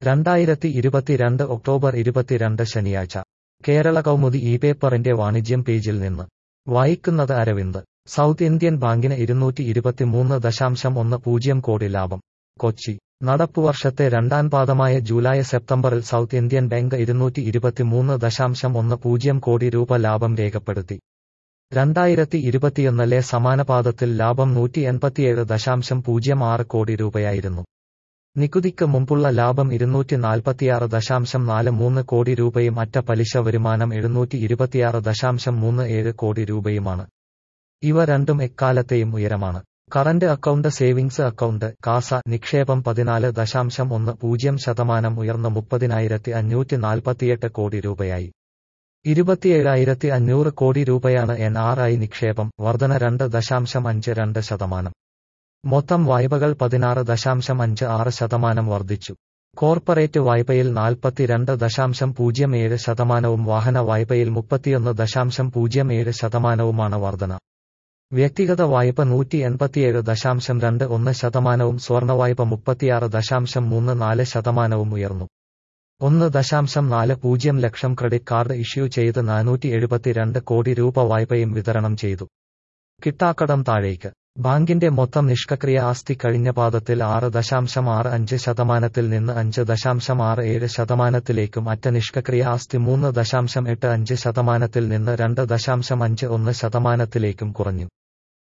രണ്ടായിരത്തി ഇരുപത്തിരണ്ട് ഒക്ടോബർ ഇരുപത്തിരണ്ട് ശനിയാഴ്ച കേരള കൗമുദി ഈ പേപ്പറിന്റെ വാണിജ്യം പേജിൽ നിന്ന് വായിക്കുന്നത് അരവിന്ദ് സൗത്ത് ഇന്ത്യൻ ബാങ്കിന് ഇരുന്നൂറ്റി ഇരുപത്തിമൂന്ന് ദശാംശം ഒന്ന് പൂജ്യം കോടി ലാഭം കൊച്ചി നടപ്പുവർഷത്തെ രണ്ടാം പാദമായ ജൂലൈ സെപ്റ്റംബറിൽ സൗത്ത് ഇന്ത്യൻ ബാങ്ക് ഇരുന്നൂറ്റി ഇരുപത്തിമൂന്ന് ദശാംശം ഒന്ന് പൂജ്യം കോടി രൂപ ലാഭം രേഖപ്പെടുത്തി രണ്ടായിരത്തി ഇരുപത്തിയൊന്നിലെ സമാന പാദത്തിൽ ലാഭം നൂറ്റി എൺപത്തിയേഴ് ദശാംശം പൂജ്യം ആറ് കോടി രൂപയായിരുന്നു നികുതിക്ക് മുമ്പുള്ള ലാഭം ഇരുന്നൂറ്റി നാൽപ്പത്തിയാറ് ദശാംശം നാല് മൂന്ന് കോടി രൂപയും അറ്റ പലിശ വരുമാനം എഴുന്നൂറ്റി ഇരുപത്തിയാറ് ദശാംശം മൂന്ന് ഏഴ് കോടി രൂപയുമാണ് ഇവ രണ്ടും എക്കാലത്തെയും ഉയരമാണ് current account savings account CASA നിക്ഷേപം പതിനാല് ദശാംശം ഒന്ന് പൂജ്യം ശതമാനം ഉയർന്ന് മുപ്പതിനായിരത്തി അഞ്ഞൂറ്റി നാൽപ്പത്തിയെട്ട് കോടി രൂപയായി ഇരുപത്തിയേഴായിരത്തി അഞ്ഞൂറ് കോടി രൂപയാണ് എൻ ആർ ഐ നിക്ഷേപം വർധന രണ്ട് ദശാംശം അഞ്ച് രണ്ട് ശതമാനം മൊത്തം വായ്പകൾ പതിനാറ് ദശാംശം അഞ്ച് ആറ് ശതമാനം വർദ്ധിച്ചു കോർപ്പറേറ്റ് വായ്പയിൽ നാൽപ്പത്തിരണ്ട് ദശാംശം പൂജ്യം ഏഴ് ശതമാനവും വാഹന വായ്പയിൽ മുപ്പത്തിയൊന്ന് ദശാംശം പൂജ്യം ഏഴ് ശതമാനവുമാണ് വർധന വ്യക്തിഗത വായ്പ നൂറ്റി എൺപത്തിയേഴ് ദശാംശം രണ്ട് ഒന്ന് ശതമാനവും സ്വർണവായ്പ മുപ്പത്തിയാറ് ദശാംശം മൂന്ന് നാല് ശതമാനവും ഉയർന്നു ഒന്ന് ദശാംശം നാല് പൂജ്യം ലക്ഷം ക്രെഡിറ്റ് കാർഡ് ഇഷ്യൂ ചെയ്ത് നാനൂറ്റി എഴുപത്തിരണ്ട് കോടി രൂപ വായ്പയും വിതരണം ചെയ്തു കിട്ടാക്കടം താഴേക്ക് ബാങ്കിന്റെ മൊത്തം നിഷ്ക്രിയ ആസ്തി കഴിഞ്ഞ പാദത്തിൽ ആറ് ദശാംശം ആറ് അഞ്ച് ശതമാനത്തിൽ നിന്ന് അഞ്ച് ദശാംശം ആറ് ഏഴ് ശതമാനത്തിലേക്കും അറ്റ നിഷ്ക്രിയ ആസ്തി മൂന്ന് ദശാംശം എട്ട് അഞ്ച് ശതമാനത്തിൽ നിന്ന് രണ്ട് ദശാംശം അഞ്ച് ഒന്ന് ശതമാനത്തിലേക്കും കുറഞ്ഞു